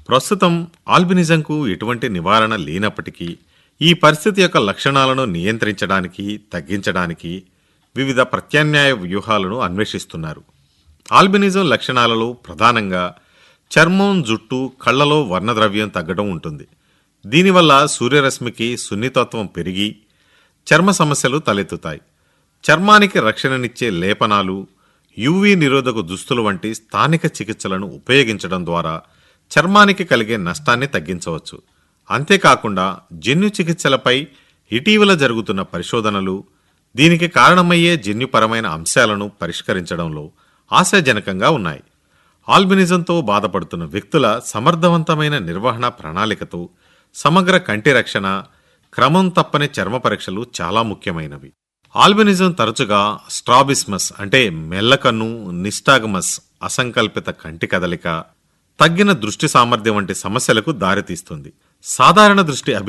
ప్రస్తుతం ఆల్బినిజంకు ఎటువంటి నివారణ లేనప్పటికీ ఈ పరిస్థితి యొక్క లక్షణాలను నియంత్రించడానికి తగ్గించడానికి వివిధ ప్రత్యామ్నాయ వ్యూహాలను అన్వేషిస్తున్నారు ఆల్బినిజం లక్షణాలలో ప్రధానంగా చర్మం జుట్టు కళ్లలో వర్ణద్రవ్యం తగ్గడం ఉంటుంది దీనివల్ల సూర్యరశ్మికి సున్నితత్వం పెరిగి చర్మ సమస్యలు తలెత్తుతాయి చర్మానికి రక్షణనిచ్చే లేపనాలు యూవీ నిరోధక దుస్తులు వంటి స్థానిక చికిత్సలను ఉపయోగించడం ద్వారా చర్మానికి కలిగే నష్టాన్ని తగ్గించవచ్చు అంతేకాకుండా జన్యు చికిత్సలపై ఇటీవల జరుగుతున్న పరిశోధనలు దీనికి కారణమయ్యే జన్యుపరమైన అంశాలను పరిష్కరించడంలో ఆశాజనకంగా ఉన్నాయి ఆల్బినిజంతో బాధపడుతున్న వ్యక్తుల సమర్థవంతమైన నిర్వహణ ప్రణాళికతో సమగ్ర కంటి రక్షణ క్రమం తప్పని చర్మ పరీక్షలు చాలా ముఖ్యమైనవి ఆల్బినిజం తరచుగా స్ట్రాబిస్మస్ అంటే మెల్లకన్ను నిస్టాగమస్ అసంకల్పిత కంటి కదలిక తగ్గిన దృష్టి సామర్థ్యం వంటి సమస్యలకు దారితీస్తుంది సాధారణ దృష్టి అభి